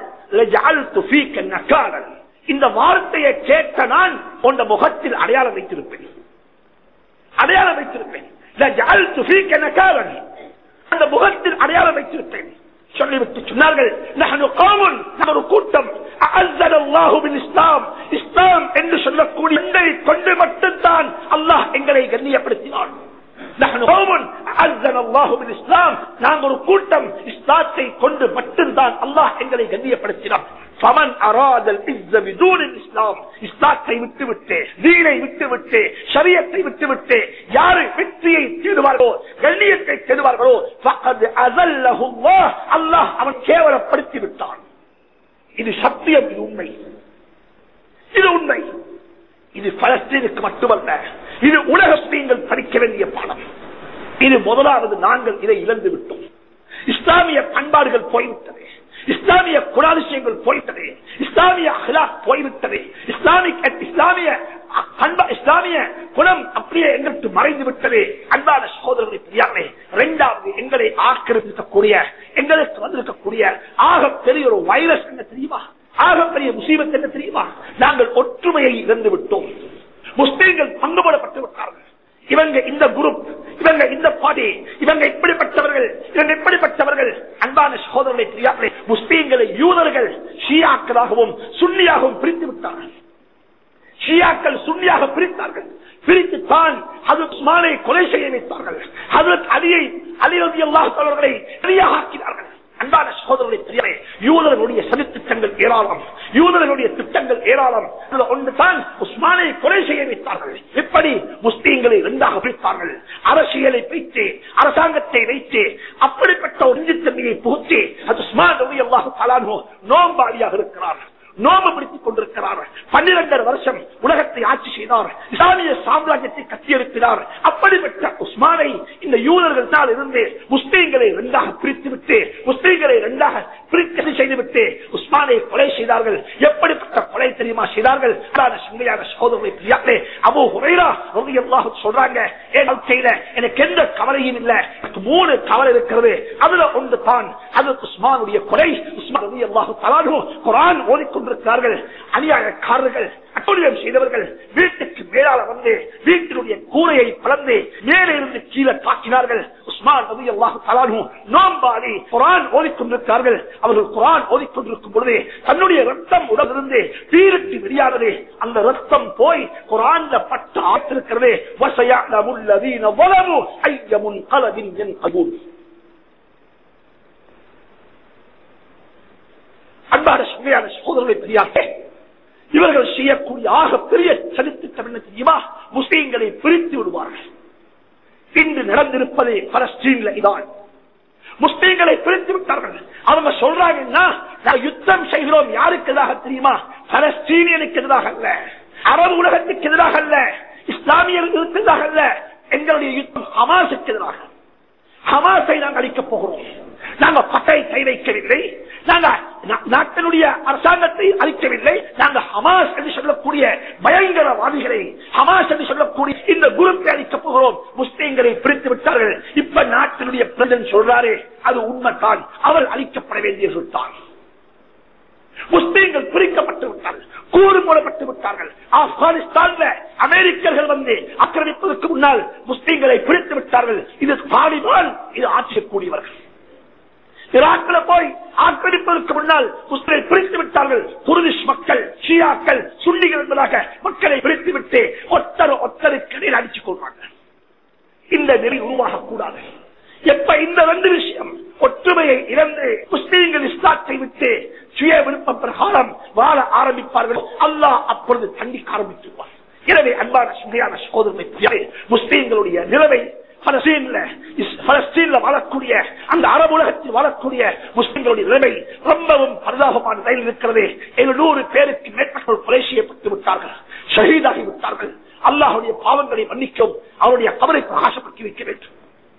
இந்த வார்த்தையை கேட்ட நான் உன் முகத்தில் அடையாளம் வைத்திருப்பேன் அடையாளம் வைத்திருப்பேன் அந்த முகத்தில் அடையாளம் வைத்திருப்பேன் சொல்லிவிட்டு சொன்னார்கள் ஒரு கூட்டம் இஸ்லாம் இஸ்லாம் என்று சொல்லக்கூடிய கொண்டு மட்டும்தான் அல்லாஹ் எங்களை கண்ணியப்படுத்தினான் நாங்கள் ஒரு கூட்டம் இஸ்லாத்தை கொண்டு மட்டும்தான் அல்லாஹ் எங்களை கண்ணியப்படுத்தினார் சமன் அராதல் இஸ்லாம் இஸ்லாத்தை விட்டுவிட்டு வீணை விட்டுவிட்டு சரியத்தை விட்டுவிட்டு யாரு வெற்றியை தேடுவார்களோ கண்ணியத்தை தேடுவார்களோ அல்லாஹ் அவன் கேவலப்படுத்தி விட்டான் இது சத்தியம் இது உண்மை இது உண்மை இது பலஸ்தீனுக்கு மட்டுமல்ல இது உலக நீங்கள் படிக்க வேண்டிய பாடம் இது முதலாவது நாங்கள் இதை இழந்து விட்டோம் இஸ்லாமிய பண்பாடுகள் போய்விட்டது இஸ்லாமிய குணாதிசயங்கள் போய்விட்டது இஸ்லாமிய அகலாக் போய்விட்டது இஸ்லாமிக் இஸ்லாமிய அன்பா இஸ்லாமிய குணம் அப்படியே எங்களுக்கு மறைந்து விட்டது அன்பான சகோதரர்களை தெரியாமே இரண்டாவது எங்களை ஆக்கிரமிக்கக்கூடிய எங்களுக்கு வந்திருக்கக்கூடிய ஆக பெரிய ஒரு வைரஸ் என்ன தெரியுமா ஆகப்பெரிய முசீபத் என்ன தெரியுமா நாங்கள் ஒற்றுமையை இழந்து விட்டோம் முஸ்லீம்கள் பங்குபடப்பட்டு விட்டார்கள் இவங்க இந்த குரூப் இவங்க இந்த பாடி இவங்க இப்படிப்பட்டவர்கள் இவங்க இப்படிப்பட்டவர்கள் அன்பான சகோதரர்களை தெரியாமலே முஸ்லீம்களை யூதர்கள் ஷியாக்களாகவும் சுன்னியாகவும் பிரித்து விட்டார்கள் ஷியாக்கள் சுன்னியாக பிரித்தார்கள் பிரித்து தான் அது உஸ்மானை கொலை செய்ய வைத்தார்கள் அதற்கு அலியை அலிரதி அல்லாஹர்களை சரியாக ஆக்கினார்கள் அன்பான சகோதரர்களை தெரியாமே யூதர்களுடைய சதித்திட்டங்கள் ஏராளம் யூதர்களுடைய திட்டங்கள் ஏராளம் அதுல ஒன்று தான் உஸ்மானை கொலை செய்ய வைத்தார்கள் எப்படி முஸ்லீம்களை இரண்டாக பிரித்தார்கள் அரசியலை வைத்து அரசாங்கத்தை வைத்து அப்படிப்பட்ட ஒரு இஞ்சித்தன்மையை புகுத்தி அது உஸ்மான் ரவி அல்லாஹு தலானோ நோம்பாளியாக இருக்கிறார் நோம்பு பிடித்துக் கொண்டிருக்கிறார் பன்னிரண்டரை வருஷம் உலகத்தை ஆட்சி செய்தார் இஸ்லாமிய சாம்ராஜ்யத்தை கட்டியெழுப்பினார் அப்படிப்பட்ட உஸ்மானை இந்த யூதர்கள் தான் இருந்து முஸ்லீம்களை இரண்டாக பிரித்து விட்டு முஸ்லீம்களை இரண்டாக பிரிக்கை செய்துவிட்டு உஸ்மானை கொலை செய்தார்கள் எப்படிப்பட்ட கொலை தெரியுமா செய்தார்கள் உண்மையான சோதனை பிரியாலே அபு ஹுரைரா ரலியல்லாஹு சொல்றாங்க என் வாழ்க்கையில எனக்கு எந்த கவலையும் இல்ல எனக்கு மூணு கவலை இருக்கிறது அதுல ஒன்று தான் அது உஸ்மானுடைய கொலை உஸ்மான் ரலியல்லாஹு தஆலா குர்ஆன் ஓதிக்கொண்டிருக்கிறார்கள் அநியாயக்காரர்கள் அட்டுழியம் செய்தவர்கள் வீட்டுக்கு மேலால வந்து வீட்டினுடைய கூரையை பிளந்து மேலே இருந்து கீழே தாக்கினார்கள் உஸ்மான் ரவி அல்லாஹு தலானு நோம்பாடி குரான் ஓதிக்கொண்டிருக்கிறார்கள் அவர்கள் குரான் ஓதிக்கொண்டிருக்கும் பொழுது தன்னுடைய ரத்தம் உடலிருந்து தீருக்கு வெளியானது அந்த ரத்தம் போய் குரான்ல பட்டு ஆற்றிருக்கிறது வசையானமுல்லதீன வலமு ஐயமுன் கலவின் என் கபூல் அன்பான சுமையான சகோதரர்களை பெரியார்களே இவர்கள் செய்யக்கூடிய ஆக பெரிய சரித்திட்டம் என்ன தெரியுமா முஸ்லீம்களை பிரித்து விடுவார்கள் இன்று நடந்திருப்பது பலஸ்தீன்ல இதான் முஸ்லீம்களை பிரித்து விட்டார்கள் அவங்க சொல்றாங்கன்னா நான் யுத்தம் செய்கிறோம் யாருக்கு எதிராக தெரியுமா பலஸ்தீனியனுக்கு எதிராக அல்ல அரபு உலகத்துக்கு எதிராக அல்ல இஸ்லாமியர்களுக்கு எதிராக அல்ல எங்களுடைய யுத்தம் ஹமாஸுக்கு எதிராக ஹமாஸை நாங்கள் அளிக்கப் போகிறோம் நாங்க பட்டை கை வைக்கவில்லை நாங்க நாட்டினுடைய அரசாங்கத்தை அளிக்கவில்லை நாங்க ஹமாஸ் என்று சொல்லக்கூடிய பயங்கரவாதிகளை ஹமாஸ் என்று சொல்லக்கூடிய இந்த குரூப்பை அளிக்கப் போகிறோம் முஸ்லீம்களை பிரித்து விட்டார்கள் இப்ப நாட்டினுடைய பிரதன் சொல்றாரு அது உண்மைத்தான் அவர் அளிக்கப்பட வேண்டிய சொல்தான் முஸ்லீம்கள் பிரிக்கப்பட்டு விட்டார்கள் கூறு போடப்பட்டு விட்டார்கள் ஆப்கானிஸ்தான்ல அமெரிக்கர்கள் வந்து ஆக்கிரமிப்பதற்கு முன்னால் முஸ்லீம்களை பிரித்து விட்டார்கள் இது தாலிபான் இது ஆட்சியக்கூடியவர்கள் ஈராக்கில் போய் ஆக்கிரமிப்பதற்கு முன்னால் முஸ்லிமை பிரித்து விட்டார்கள் குருதிஷ் மக்கள் ஷியாக்கள் சுண்டிகள் என்பதாக மக்களை பிரித்து விட்டு ஒத்தர் ஒத்தருக்கு இடையில் அடித்துக் கொள்வாங்க இந்த நெறி உருவாகக்கூடாது எப்ப இந்த ரெண்டு விஷயம் ஒற்றுமையை இழந்து முஸ்லீம்கள் இஸ்லாத்தை விட்டு சுய விருப்ப பிரகாரம் வாழ ஆரம்பிப்பார்கள் அல்லாஹ் அப்பொழுது தண்டிக்க ஆரம்பித்துவார் எனவே அன்பான சுமையான சோதனை முஸ்லீம்களுடைய நிலைமை பலஸ்தீன்ல வாழக்கூடிய அந்த அரபு உலகத்தில் வாழக்கூடிய முஸ்லிம்களுடைய நிலைமை ரொம்பவும் பரிதாபமான நிலையில் இருக்கிறது எழுநூறு பேருக்கு மேற்பட்டோர் கொலை செய்யப்பட்டு விட்டார்கள் ஷஹீதாகி விட்டார்கள் அல்லாஹுடைய பாவங்களை மன்னிக்கும் அவருடைய கவலை பிரகாசப்படுத்தி வைக்க வேண்டும்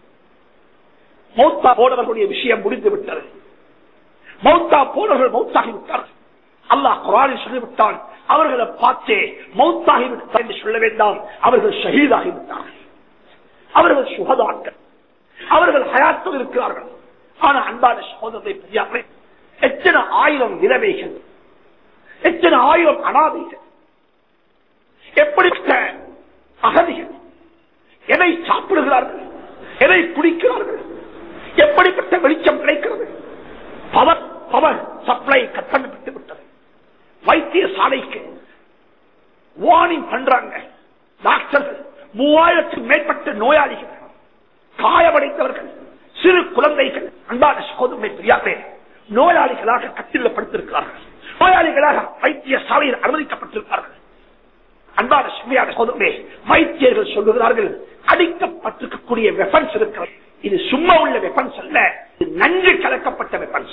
மௌத்தா போனவர்களுடைய விஷயம் முடிந்து விட்டது மௌத்தா போனவர்கள் மௌத்தாகி விட்டார்கள் அல்லாஹ் குரானில் சொல்லிவிட்டான் அவர்களை பார்த்தே மௌத்தாகி விட்டார் என்று சொல்ல வேண்டாம் அவர்கள் ஷஹீதாகி விட்டார்கள் அவர்கள் சுகதாக்கள் அவர்கள் ஹயாத்தில் இருக்கிறார்கள் ஆனா அன்பான சகோதரத்தை பெரியார்கள் எத்தனை ஆயிரம் நிலைமைகள் எத்தனை ஆயிரம் அனாதைகள் எப்படிப்பட்ட அகதிகள் எதை சாப்பிடுகிறார்கள் எதை குடிக்கிறார்கள் எப்படிப்பட்ட வெளிச்சம் கிடைக்கிறது பவர் பவர் சப்ளை கட் பண்ணப்பட்டு விட்டது வைத்திய சாலைக்கு வார்னிங் பண்றாங்க டாக்டர்கள் மூவாயிரத்துக்கு மேற்பட்ட நோயாளிகள் காயமடைந்தவர்கள் சிறு குழந்தைகள் அன்பான சகோதரமை தெரியாதே நோயாளிகளாக கட்டில படுத்திருக்கிறார்கள் நோயாளிகளாக வைத்திய சாலையில் அனுமதிக்கப்பட்டிருக்கிறார்கள் அன்பான சுமையான சோதனை வைத்தியர்கள் சொல்லுகிறார்கள் அடிக்கப்பட்டிருக்கக்கூடிய வெப்பன்ஸ் இருக்கிறது இது சும்மா உள்ள வெப்பன்ஸ் அல்ல இது நன்கு கலக்கப்பட்ட வெப்பன்ஸ்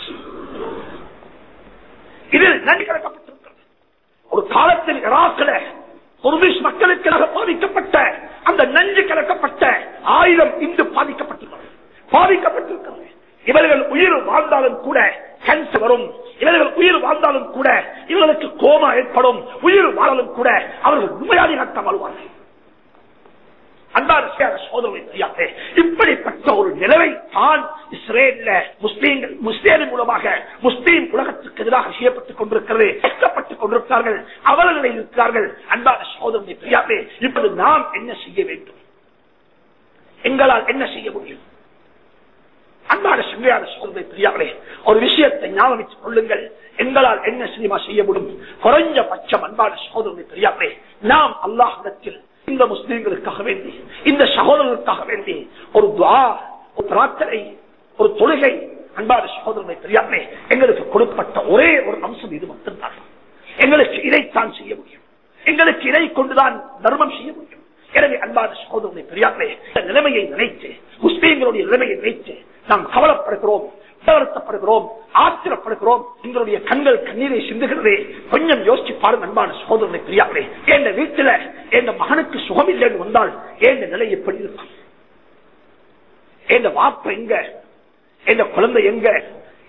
இது நன்கு கலக்கப்பட்டிருக்கிறது ஒரு காலத்தில் இராக்கில குர்திஷ் மக்களுக்காக பாதிக்கப்பட்ட அந்த நஞ்சு கலக்கப்பட்ட ஆயுதம் இன்று பாதிக்கப்பட்டிருக்கிறது பாதிக்கப்பட்டிருக்கிறது இவர்கள் உயிர் வாழ்ந்தாலும் கூட கேன்சர் வரும் இவர்கள் உயிர் வாழ்ந்தாலும் கூட இவர்களுக்கு கோமா ஏற்படும் உயிர் வாழாலும் கூட அவர்கள் நோயாளிகளாக வாழ்வார்கள் இப்படிப்பட்ட ஒரு நிலவை தான் இஸ்ரேல்ல முஸ்லீம்கள் முஸ்லீம் மூலமாக முஸ்லீம் உலகத்துக்கு எதிராக செய்யப்பட்டுக் கொண்டிருக்கிறது கஷ்டப்பட்டுக் கொண்டிருக்கிறார்கள் அவர்களை இருக்கிறார்கள் அன்பான சோதனை தெரியாதே இப்போது நாம் என்ன செய்ய வேண்டும் எங்களால் என்ன செய்ய முடியும் அன்பான சுமையான சோதனை தெரியாமலே ஒரு விஷயத்தை ஞாபகம் கொள்ளுங்கள் எங்களால் என்ன சினிமா செய்ய முடியும் குறைஞ்சபட்சம் அன்பான சோதனை தெரியாமலே நாம் அல்லாஹிடத்தில் இந்த முஸ்லீம்களுக்காக வேண்டி இந்த சகோதரர்களுக்காக வேண்டி ஒரு துவா ஒரு பிரார்த்தனை ஒரு தொழுகை அன்பான சகோதரனை தெரியாமலே எங்களுக்கு கொடுக்கப்பட்ட ஒரே ஒரு அம்சம் இது மட்டும்தான் எங்களுக்கு இதைத்தான் செய்ய முடியும் எங்களுக்கு இதை கொண்டுதான் தர்மம் செய்ய முடியும் எனவே அன்பான சகோதரனை தெரியாமலே இந்த நிலைமையை நினைத்து முஸ்லீம்களுடைய நிலைமையை நினைத்து நாம் கவலைப்படுகிறோம் வருத்தப்படுகிறோம் ஆத்திரப்படுகிறோம் எங்களுடைய கண்கள் கண்ணீரை சிந்துகிறதே கொஞ்சம் யோசிச்சு பாருங்க அன்பான சகோதரனை தெரியாமலே என் வீட்டுல என் மகனுக்கு சுகம் இல்லைன்னு வந்தால் என் நிலை எப்படி இருக்கும் என் வாப்ப எங்க என் குழந்தை எங்க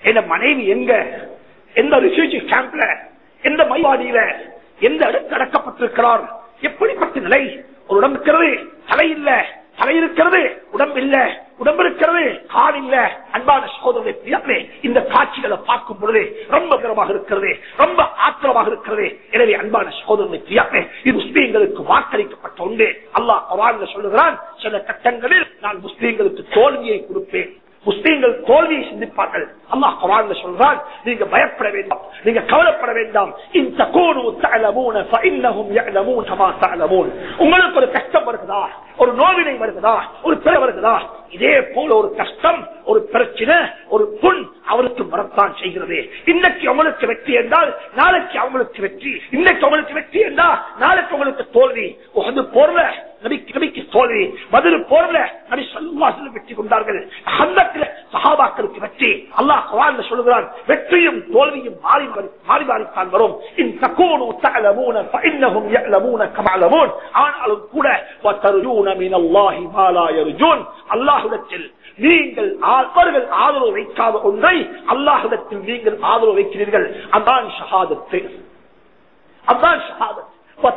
என் மனைவி எங்க எந்த ரிஃப்யூஜி கேம்ப்ல எந்த மைவாடியில எந்த இடத்து அடக்கப்பட்டிருக்கிறார் எப்படிப்பட்ட நிலை ஒரு உடம்பு இருக்கிறது தலை இல்ல தலை இருக்கிறது உடம்பு இல்ல உடம்பு இருக்கிறது கால் இல்ல அன்பான சகோதரர்களே இந்த காட்சிகளை பார்க்கும் பொழுது ரொம்ப கரமாக இருக்கிறது ரொம்ப ஆத்திரமாக இருக்கிறது எனவே அன்பான சகோதரர்களை பிரியாமே இது முஸ்லீம்களுக்கு வாக்களிக்கப்பட்ட ஒன்று அல்லாஹ் அவாங்க சொல்லுகிறான் சில கட்டங்களில் நான் முஸ்லீம்களுக்கு தோல்வியை கொடுப்பேன் முஸ்லீம்கள் தோல்வியை சிந்திப்பார்கள் அல்லாஹ் குரான்ல சொல்றான் நீங்க பயப்பட வேண்டாம் நீங்க கவலைப்பட வேண்டாம் இந்த கூடு தஅலமூன ஃபஇன்னஹும் يعلمون كما تعلمون உங்களுக்கு ஒரு கஷ்டம் வருகிறதா ஒரு நோவினை வருகிறதா ஒரு பிற வருகிறதா இதே போல ஒரு கஷ்டம் ஒரு பிரச்சனை ஒரு புண் அவருக்கு வரத்தான் செய்கிறது இன்னைக்கு அவங்களுக்கு வெற்றி என்றால் நாளைக்கு அவங்களுக்கு வெற்றி இன்னைக்கு அவங்களுக்கு வெற்றி என்றால் நாளைக்கு உங்களுக்கு தோல்வி அது போர்ல நபிக்கு நபிக்கு தோல்வி பதில் போர்ல நபி சொல்லுவாசல் வெற்றி கொண்டார்கள் ஹந்தத்துல சஹாபாக்களுக்கு வெற்றி அல்லாஹ் குரான்ல சொல்லுகிறான் வெற்றியும் தோல்வியும் மாறி மாறி மாறி மாறித்தான் வரும் இன் தகூனு தஅலமூன ஃபஇன்னஹும் يعلمون كما يعلمون ஆனாலும் கூட வதர்ஜூன மினல்லாஹி மா லா யர்ஜூன் அல்லாஹ்விடத்தில் நீங்கள் அவர்கள் ஆதரவு வைக்காத ஒன்றை அல்லாஹிடத்தில் நீங்கள் ஆதரவு வைக்கிறீர்கள் அதான் ஷஹாதத்து அதான் ஷஹாதத்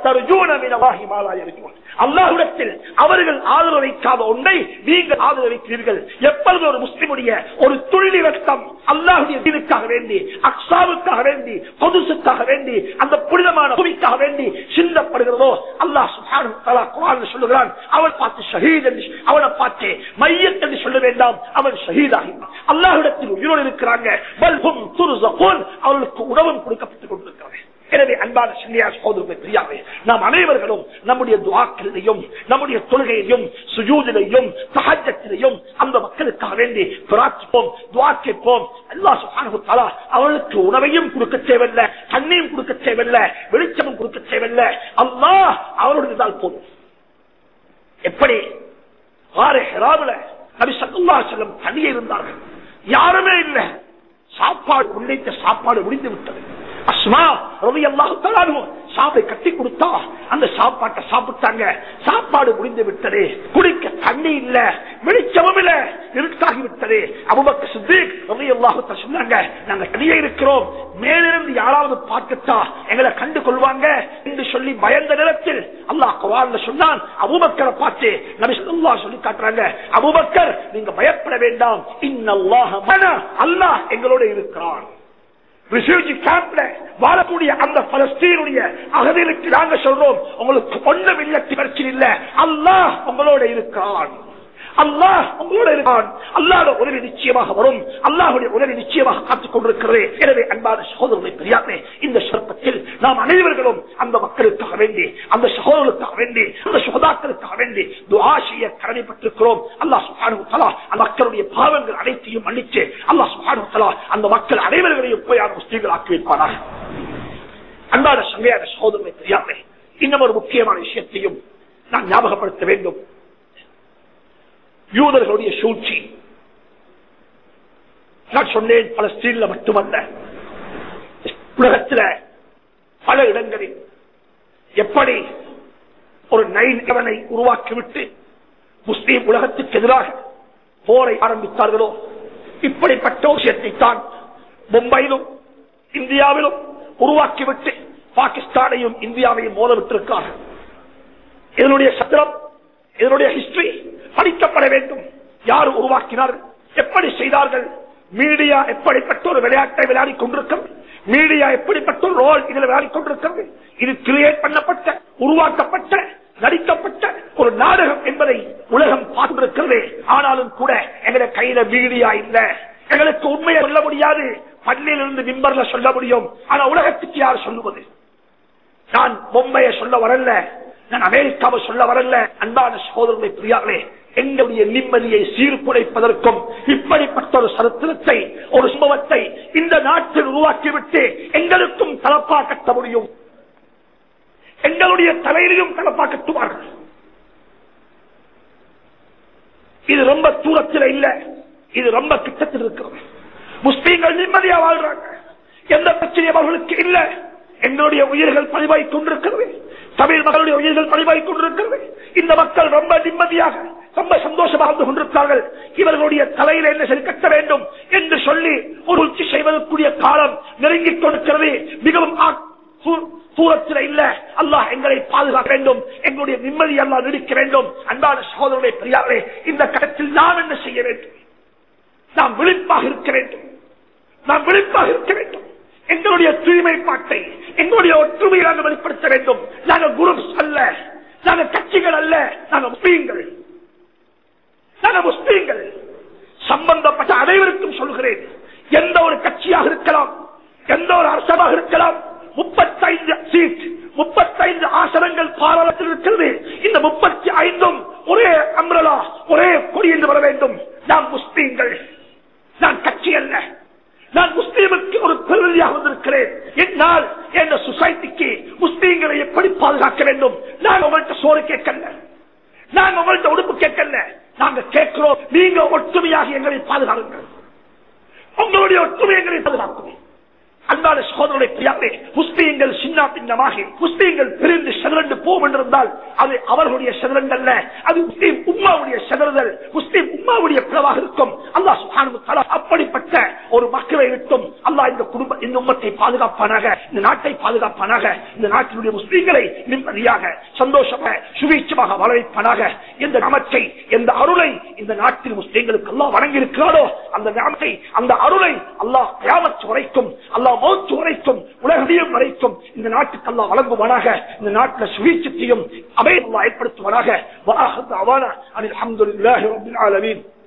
அல்லாஹிடத்தில் அவர்கள் ஆதரவு வைக்காத ஒன்றை நீங்கள் ஆதரவு வைக்கிறீர்கள் எப்பொழுது ஒரு முஸ்லிமுடைய ஒரு துள்ளி ரத்தம் அல்லாஹுடைய தீனுக்காக வேண்டி அக்ஸாவுக்காக வேண்டி பொதுசுக்காக வேண்டி அந்த புனிதமான பூமிக்காக வேண்டி சிந்தப்படுகிறதோ அல்லாஹ் சுஹான் சொல்லுகிறான் அவன் பார்த்து ஷஹீத் என்று அவனை பார்த்து மையத் என்று சொல்ல வேண்டாம் அவன் ஷஹீதாகி அல்லாஹிடத்தில் உயிரோடு இருக்கிறாங்க பல்கும் துருசகோன் அவர்களுக்கு உணவும் கொடுக்கப்பட்டுக் கொண்டிருக்கிறது எனவே அன்பான சின்னியா சகோதரர்களை தெரியாமே நாம் அனைவர்களும் நம்முடைய துவாக்களிலையும் நம்முடைய தொழுகையிலையும் சுஜூதிலையும் சகஜத்திலையும் அந்த மக்களுக்காக வேண்டி பிரார்த்திப்போம் துவா கேட்போம் அல்லா சுகானுத்தாலா அவர்களுக்கு உணவையும் கொடுக்க தேவையில்லை தண்ணியும் கொடுக்க தேவையில்லை வெளிச்சமும் கொடுக்க தேவையில்லை அல்லாஹ் அவருடைய இருந்தால் போதும் எப்படி ஆறு ஹெராவில நபி சத்துல்லா செல்லம் தனியே இருந்தார்கள் யாருமே இல்லை சாப்பாடு முன்னைத்த சாப்பாடு முடிந்து விட்டது அஸ்மா ரவி அல்லாஹு சாப்பை கட்டி கொடுத்தா அந்த சாப்பாட்டை சாப்பிட்டாங்க சாப்பாடு முடிந்து விட்டது குடிக்க தண்ணி இல்ல வெளிச்சமும் இல்ல இருட்டாகி விட்டது அபுபக்க சித்திக் ரவி அல்லாஹு சொன்னாங்க நாங்க தனியே இருக்கிறோம் மேலிருந்து யாராவது பார்க்கட்டா எங்களை கண்டு கொள்வாங்க என்று சொல்லி பயந்த நேரத்தில் அல்லாஹ் குவான்ல சொன்னான் அபுபக்கரை பார்த்து நபி சொல்லா சொல்லி காட்டுறாங்க அபுபக்கர் நீங்க பயப்பட வேண்டாம் இன்னல்லாஹ அல்லாஹ் எங்களோட இருக்கிறான் ரிஃப்யூஜி கேம்ப்ல வாழக்கூடிய அந்த பலஸ்தீனுடைய அகதிகளுக்கு நாங்க சொல்றோம் உங்களுக்கு ஒன்றும் இல்ல பிரச்சனை இல்ல அல்லாஹ் உங்களோட இருக்கிறான் அல்லாஹ் உங்களோட இருக்கான் அல்லாத உதவி நிச்சயமாக வரும் அல்லாஹுடைய உதவி நிச்சயமாக காத்துக் கொண்டிருக்கிறது எனவே அன்பான சகோதரர்களை பெரியாமே இந்த சொற்பத்தில் நாம் அனைவர்களும் அந்த மக்களுக்காக வேண்டி அந்த சகோதரர்களுக்காக வேண்டி அந்த சுகதாக்களுக்காக வேண்டி துவா செய்ய கடமைப்பட்டிருக்கிறோம் அல்லாஹ் சுகானு தலா அந்த மக்களுடைய பாவங்கள் அனைத்தையும் மன்னிச்சு அல்லாஹ் சுகானு தலா அந்த மக்கள் அனைவர்களையும் போய் அந்த முஸ்லீம்கள் ஆக்கி வைப்பாராக அன்பான சங்கையான சகோதரர்களை தெரியாமே இன்னும் ஒரு முக்கியமான விஷயத்தையும் நான் ஞாபகப்படுத்த வேண்டும் யூதர்களுடைய சூழ்ச்சி நான் சொன்னேன் பலஸ்தீன்ல மட்டுமல்ல உலகத்தில் பல இடங்களில் எப்படி ஒரு நைன் எவனை உருவாக்கிவிட்டு முஸ்லீம் உலகத்துக்கு எதிராக போரை ஆரம்பித்தார்களோ இப்படிப்பட்ட விஷயத்தை தான் மும்பையிலும் இந்தியாவிலும் உருவாக்கிவிட்டு பாகிஸ்தானையும் இந்தியாவையும் மோதவிட்டிருக்கிறார்கள் இதனுடைய சத்திரம் இதனுடைய ஹிஸ்டரி படிக்கப்பட வேண்டும் யார் உருவாக்கினார்கள் எப்படி செய்தார்கள் மீடியா எப்படிப்பட்ட ஒரு விளையாட்டை விளையாடி கொண்டிருக்கிறது மீடியா எப்படிப்பட்ட ஒரு ரோல் இதில் விளையாடி கொண்டிருக்கிறது இது கிரியேட் பண்ணப்பட்ட உருவாக்கப்பட்ட நடிக்கப்பட்ட ஒரு நாடகம் என்பதை உலகம் பார்த்திருக்கிறது ஆனாலும் கூட எங்களை கையில மீடியா இல்ல எங்களுக்கு உண்மையை சொல்ல முடியாது பள்ளியிலிருந்து மிம்பர்ல சொல்ல முடியும் ஆனா உலகத்துக்கு யார் சொல்லுவது நான் பொம்மையை சொல்ல வரல நான் அமெரிக்காவை சொல்ல வரல அன்பான சகோதரர்களை புரியாமலே எங்களுடைய நிம்மதியை சீர்குலைப்பதற்கும் இப்படிப்பட்ட ஒரு சரித்திரத்தை ஒரு சம்பவத்தை இந்த நாட்டில் உருவாக்கிவிட்டு எங்களுக்கும் தலப்பா கட்ட முடியும் எங்களுடைய தலையிலையும் தலப்பா கட்டுவார்கள் இது ரொம்ப தூரத்தில் இல்ல இது ரொம்ப கிட்டத்தில் இருக்கிறது முஸ்லீம்கள் நிம்மதியா வாழ்றாங்க எந்த பிரச்சனையும் அவர்களுக்கு இல்ல எங்களுடைய உயிர்கள் பதிவாய் கொண்டிருக்கிறது தமிழ் மக்களுடைய உயிர்கள் பணிவாய் கொண்டிருக்கிறது இந்த மக்கள் ரொம்ப நிம்மதியாக ரொம்ப சந்தோஷமாக இருந்து கொண்டிருக்கிறார்கள் இவர்களுடைய தலையில என்ன சரி கட்ட வேண்டும் என்று சொல்லி ஒரு உச்சி செய்வதற்குரிய காலம் நெருங்கிக் கொண்டிருக்கிறது மிகவும் ஆ- தூ- தூரத்தில் இல்ல அல்லாஹ் எங்களை பாதுகாக்க வேண்டும் எங்களுடைய நிம்மதி அல்லாஹ் நீடிக்க வேண்டும் அன்பான சகோதரனுடைய பெரியாரே இந்த கட்டத்தில் நாம் என்ன செய்ய வேண்டும் நாம் விழிப்பாக இருக்க வேண்டும் நாம் விழிப்பாக இருக்க வேண்டும் எங்களுடைய தூய்மை பாட்டை எங்களுடைய ஒற்றுமையை நாங்கள் வெளிப்படுத்த வேண்டும் நாங்கள் குரூப்ஸ் அல்ல நாங்கள் கட்சிகள் அல்ல நாங்கள் முஸ்லீம்கள் நாங்கள் முஸ்லீம்கள் சம்பந்தப்பட்ட அனைவருக்கும் சொல்கிறேன் எந்த ஒரு கட்சியாக இருக்கலாம் எந்த ஒரு அரசமாக இருக்கலாம் முப்பத்தைந்து சீட் முப்பத்தைந்து ஆசனங்கள் பாராளுமன்றத்தில் இருக்கிறது இந்த முப்பத்தி ஐந்தும் ஒரே அம்ரலா ஒரே கொடி என்று வர வேண்டும் நாம் முஸ்லீம்கள் நான் கட்சி அல்ல நான் முஸ்லீமுக்கு ஒரு பிரதிநிதியாக வந்திருக்கிறேன் என்னால் என்ற சொசைட்டிக்கு முஸ்லீம்களை எப்படி பாதுகாக்க வேண்டும் நான் உங்கள்கிட்ட சோறு கேட்கல நாங்க உங்கள்கிட்ட உடுப்பு கேட்கல நாங்க கேட்கிறோம் நீங்க ஒற்றுமையாக எங்களை பாதுகாருங்கள் உங்களுடைய ஒற்றுமை எங்களை பாதுகாக்கும் அன்பான சகோதரனை பிரியாதே முஸ்லீம்கள் சின்ன பின்னமாக முஸ்லீம்கள் பிரிந்து செதறண்டு போகும் என்றிருந்தால் அது அவர்களுடைய செதறண்டல்ல அது முஸ்லீம் உம்மாவுடைய செதறுதல் முஸ்லீம் உம்மாவுடைய பிளவாக இருக்கும் அல்லாஹ் சுப்ஹானஹு வ தஆலா அப்படிப்பட்ட ஒரு மக்களை விட்டும் அல்லாஹ் இந்த குடும்ப இந்த உம்மத்தை பாதுகாப்பானாக இந்த நாட்டை பாதுகாப்பானாக இந்த நாட்டினுடைய முஸ்லீம்களை நிம்மதியாக சந்தோஷமாக சுவீட்சமாக வரவைப்பானாக எந்த நமத்தை எந்த அருளை இந்த நாட்டில் முஸ்லீம்களுக்கு அல்லாஹ் வழங்கி இருக்கிறாரோ அந்த நாமத்தை அந்த அருளை அல்லாஹ் கியாமத் வரைக்கும் அல்லாஹ் மௌத்து வரைக்கும் உலகடியும் வரைக்கும் இந்த நாட்டுக்கு அல்லாஹ் வழங்குவானாக இந்த நாட்டில் சுவீட்சத்தையும் அபயம் அல்லாஹ் ஏற்படுத்துவானாக வாஹத் அவானா அனில் அல்ஹம்துலில்லாஹி ரப்பில் ஆலமீன்